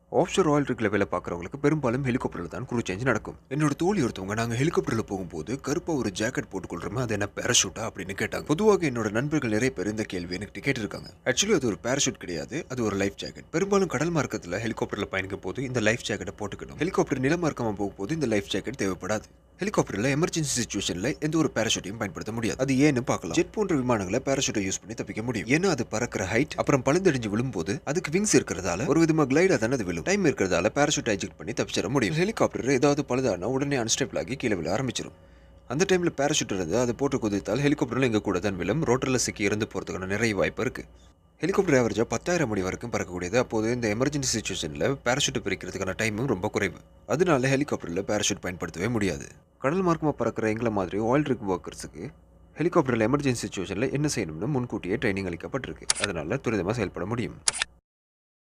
offshore oil ரிக்ல வேலை பார்க்குறவங்களுக்கு பெரும்பாலும் ஹெலிகாப்டரில் தான் குரூ சேஞ்ச் நடக்கும் என்னோட தோழி ஒருத்தவங்க நாங்கள் ஹெலிகாப்டரில் போகும்போது கருப்பாக ஒரு ஜாக்கெட் போட்டுக்கொள்றோமே அது என்ன பேராஷூட்டா அப்படின்னு கேட்டாங்க பொதுவாக என்னோட நண்பர்கள் நிறைய பேர் இந்த கேள்வி எனக்கு கேட்டிருக்காங்க ஆக்சுவலி அது ஒரு பேராஷூட் கிடையாது அது ஒரு லைஃப் ஜாக்கெட் பெரும்பாலும் கடல் மார்க்கத்தில் ஹெலிகாப்டரில் பயணிக்கும் போது இந்த லைஃப் ஜாக்கெட்டை போட்டுக்கணும் ஹெலிகாப்டர் நிலமார்க்கமாக போகும்போது இந்த லைஃப் ஜாக்கெட் தேவைப்படாது ஹெலிகாப்டரில் எமர்ஜென்சி சுச்சுவேஷனில் எந்த ஒரு பேராஷூட்டையும் பயன்படுத்த முடியாது அது ஏன்னு பார்க்கலாம் ஜெட் போன்ற விமானங்களை பேராஷூட்டை யூஸ் பண்ணி தப்பிக்க முடியும் ஏன்னா அது பறக்கிற ஹைட் அப்புறம் பழுந்தடிஞ்சு விழும்போது அதுக்கு விங்ஸ் இருக்கிறதால ஒரு விதமா கிளைடா தானே அது விழும் டைம் இருக்கிறதால பேராஷூட் எஜெக்ட் பண்ணி தப்பிச்சிட முடியும் ஹெலிகாப்டர் ஏதாவது பழுதானா உடனே அன்ஸ்டேபிள் ஆகி கீழே விழ ஆரம்பிச்சிடும் அந்த டைமில் பேராஷூட் இருந்து அதை போட்டு குதித்தால் ஹெலிகாப்டரில் எங்க கூட தான் விழும் ரோட்டரில் சிக்கி இறந்து போகிறதுக்கான நிறைய வாய்ப்பு இருக்கு ஹெலிகாப்டர் ஆவரேஜாக பத்தாயிரம் மணி வரைக்கும் பறக்கக்கூடியது அப்போது இந்த எமர்ஜென்சி சுச்சுவேஷனில் பேராஷூட் பிரிக்கிறதுக்கான டைமும் ரொம்ப குறைவு அதனால ஹெலிகாப்டரில் பேராஷூட் பயன்படுத்தவே முடியாது கடல் மார்க்கமாக பறக்கிற எங்களை மாதிரி ஆயில் ரிக் ஒர்க்கர்ஸுக்கு ஹெலிகாப்டரில் எமர்ஜென்சி சுச்சுவேஷனில் என்ன செய்யணும்னு முன்கூட்டியே ட்ரைனிங் அளிக்கப்பட்டிருக்கு அதனால துரிதமாக செயல்பட முடியும்